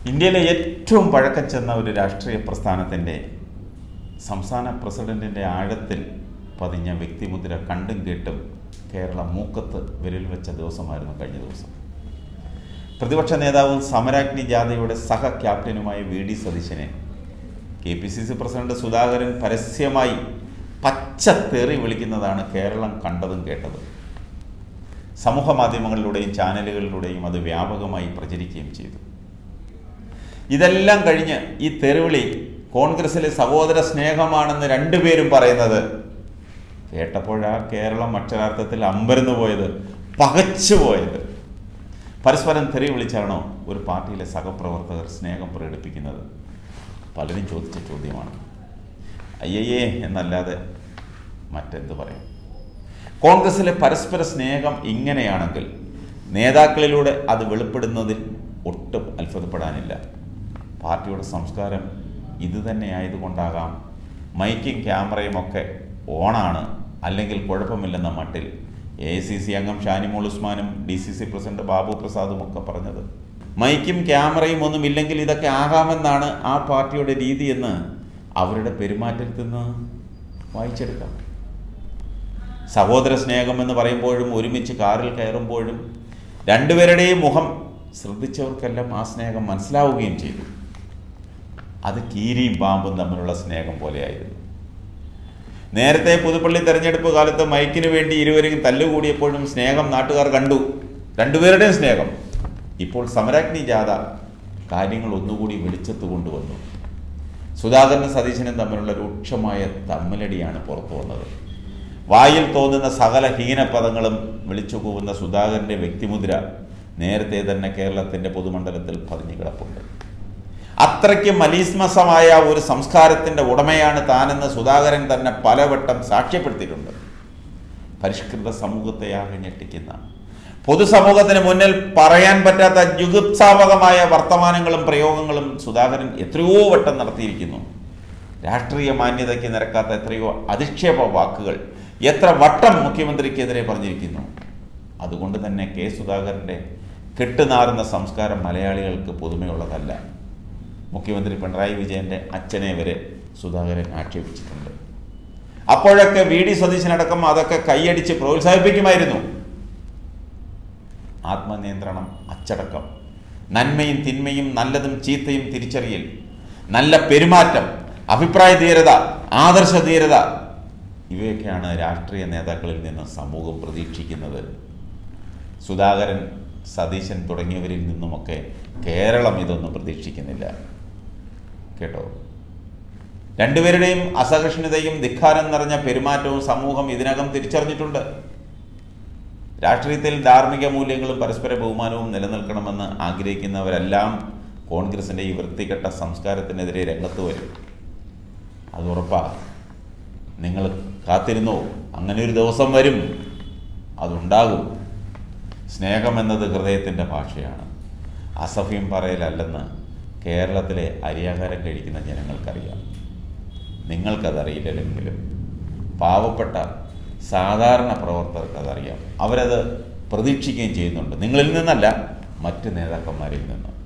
ഇന്ത്യയിലെ ഏറ്റവും പഴക്കം ചെന്ന ഒരു രാഷ്ട്രീയ പ്രസ്ഥാനത്തിൻ്റെ സംസ്ഥാന പ്രസിഡന്റിൻ്റെ ആഴത്തിൽ പതിഞ്ഞ വ്യക്തിമുദ്ര കണ്ടും കേട്ടും കേരളം മൂക്കത്ത് വിരൽ വെച്ച ദിവസമായിരുന്നു കഴിഞ്ഞ ദിവസം പ്രതിപക്ഷ നേതാവും സമരാഗ്നി ജാഥയുടെ സഹ ക്യാപ്റ്റനുമായ വി ഡി സതീശനെ K P C C president Sudhakaran പരസ്യമായി പച്ച തെറി വിളിക്കുന്നതാണ് കേരളം കണ്ടതും കേട്ടതും സമൂഹ മാധ്യമങ്ങളിലൂടെയും ചാനലുകളിലൂടെയും അത് വ്യാപകമായി പ്രചരിക്കുകയും ചെയ്തു ഇതെല്ലാം കഴിഞ്ഞ് ഈ തെരുവിളി കോൺഗ്രസിലെ സഹോദര സ്നേഹമാണെന്ന് രണ്ടുപേരും പറയുന്നത് കേട്ടപ്പോഴാ കേരളം അക്ഷരാർത്ഥത്തിൽ അമ്പരന്ന് പോയത് പകച്ചു പോയത് പരസ്പരം തെറി വിളിച്ചാണോ ഒരു പാർട്ടിയിലെ സഹപ്രവർത്തകർ സ്നേഹം പ്രകടിപ്പിക്കുന്നത് പലരും ചോദിച്ച ചോദ്യമാണ് അയ്യയ്യേ എന്നല്ലാതെ മറ്റെന്ത് പറയാം കോൺഗ്രസിലെ പരസ്പര സ്നേഹം ഇങ്ങനെയാണെങ്കിൽ നേതാക്കളിലൂടെ അത് വെളിപ്പെടുന്നതിൽ ഒട്ടും അത്ഭുതപ്പെടാനില്ല പാർട്ടിയുടെ സംസ്കാരം ഇത് തന്നെ ആയതുകൊണ്ടാകാം മൈക്കും ക്യാമറയും ഒക്കെ ഓണാണ് അല്ലെങ്കിൽ കുഴപ്പമില്ലെന്ന മട്ടിൽ എ ഐ സി സി അംഗം ഷാനിമോൾ ഉസ്മാനും D C C president Babu പ്രസാദും ഒക്കെ പറഞ്ഞത് മൈക്കും ക്യാമറയും ഒന്നും ഇല്ലെങ്കിൽ ഇതൊക്കെ ആകാമെന്നാണ് ആ പാർട്ടിയുടെ രീതി എന്ന് അവരുടെ പെരുമാറ്റത്തിൽ നിന്ന് വായിച്ചെടുക്കാം സഹോദര സ്നേഹം എന്ന് പറയുമ്പോഴും ഒരുമിച്ച് കാറിൽ കയറുമ്പോഴും രണ്ടുപേരുടെയും മുഖം ശ്രദ്ധിച്ചവർക്കെല്ലാം ആ സ്നേഹം മനസ്സിലാവുകയും ചെയ്തു അത് കീരിയും പാമ്പും തമ്മിലുള്ള സ്നേഹം പോലെയായിരുന്നു നേരത്തെ പുതുപ്പള്ളി തെരഞ്ഞെടുപ്പ് കാലത്ത് മൈക്കിന് വേണ്ടി ഇരുവരും തല്ലുകൂടിയപ്പോഴും സ്നേഹം നാട്ടുകാർ കണ്ടു രണ്ടുപേരുടെയും സ്നേഹം ഇപ്പോൾ സമരാഗ്നി ജാഥ കാര്യങ്ങൾ ഒന്നുകൂടി വെളിച്ചത്ത് കൊണ്ടുവന്നു സുധാകരനും സതീശനും തമ്മിലുള്ള രൂക്ഷമായ തമ്മിലടിയാണ് പുറത്തു വന്നത് വായിൽ തോന്നുന്ന സകല ഹീനപദങ്ങളും വിളിച്ചു കൂവുന്ന സുധാകരന്റെ വ്യക്തിമുദ്ര നേരത്തെ തന്നെ കേരളത്തിന്റെ പൊതുമണ്ഡലത്തിൽ പതിഞ്ഞു കിടപ്പുണ്ട് അത്രയ്ക്ക് മലീസ്മസമായ ഒരു സംസ്കാരത്തിന്റെ ഉടമയാണ് താനെന്ന് സുധാകരൻ തന്നെ പലവട്ടം സാക്ഷ്യപ്പെടുത്തിയിട്ടുണ്ട് പരിഷ്കൃത സമൂഹത്തെയാകെ ഞെട്ടിക്കുന്ന പൊതുസമൂഹത്തിന് മുന്നിൽ പറയാൻ പറ്റാത്ത ജുഗുപ്സാവകമായ വർത്തമാനങ്ങളും പ്രയോഗങ്ങളും സുധാകരൻ എത്രയോ വട്ടം നടത്തിയിരിക്കുന്നു രാഷ്ട്രീയ മാന്യതയ്ക്ക് നിരക്കാത്ത എത്രയോ അധിക്ഷേപ വാക്കുകൾ എത്ര വട്ടം മുഖ്യമന്ത്രിക്കെതിരെ പറഞ്ഞിരിക്കുന്നു അതുകൊണ്ട് തന്നെ കെ സുധാകരൻ്റെ കെട്ടുനാറുന്ന സംസ്കാരം മലയാളികൾക്ക് പുതുമയുള്ളതല്ല മുഖ്യമന്ത്രി പിണറായി വിജയന്റെ അച്ഛനെ വരെ സുധാകരൻ ആക്ഷേപിച്ചിട്ടുണ്ട് അപ്പോഴൊക്കെ വി ഡി സതീശനടക്കം അതൊക്കെ കൈയടിച്ച് പ്രോത്സാഹിപ്പിക്കുമായിരുന്നു ആത്മനിയന്ത്രണം അച്ചടക്കം നന്മയും തിന്മയും നല്ലതും ചീത്തയും തിരിച്ചറിയൽ നല്ല പെരുമാറ്റം അഭിപ്രായ ധീരത ആദർശ ധീരത ഇവയൊക്കെയാണ് രാഷ്ട്രീയ നേതാക്കളിൽ നിന്ന് സമൂഹം പ്രതീക്ഷിക്കുന്നത് സുധാകരൻ സതീശൻ തുടങ്ങിയവരിൽ നിന്നുമൊക്കെ കേരളം ഇതൊന്നും പ്രതീക്ഷിക്കുന്നില്ല കേട്ടോ രണ്ടുപേരുടെയും അസഹിഷ്ണുതയും ധിക്കാരം നിറഞ്ഞ പെരുമാറ്റവും സമൂഹം ഇതിനകം തിരിച്ചറിഞ്ഞിട്ടുണ്ട് രാഷ്ട്രീയത്തിൽ ധാർമ്മിക മൂല്യങ്ങളും പരസ്പര ബഹുമാനവും നിലനിൽക്കണമെന്ന് ആഗ്രഹിക്കുന്നവരെല്ലാം കോൺഗ്രസിൻ്റെ ഈ വൃത്തികെട്ട സംസ്കാരത്തിനെതിരെ രംഗത്ത് വരും അത് ഉറപ്പാ നിങ്ങൾ കാത്തിരുന്നോ അങ്ങനെ ഒരു ദിവസം വരും അതുണ്ടാകും സ്നേഹമെന്നത് ഹൃദയത്തിൻ്റെ ഭാഷയാണ് അസഫ്യം പറയലല്ലെന്ന് കേരളത്തിലെ അരിയാഹാരം കഴിക്കുന്ന ജനങ്ങൾക്കറിയാം നിങ്ങൾക്കതറിയില്ലെങ്കിലും പാവപ്പെട്ട സാധാരണ പ്രവർത്തകർക്ക് അതറിയാം അവരത് പ്രതീക്ഷിക്കുകയും ചെയ്യുന്നുണ്ട് നിങ്ങളിൽ നിന്നല്ല മറ്റ് നേതാക്കന്മാരിൽ നിന്ന്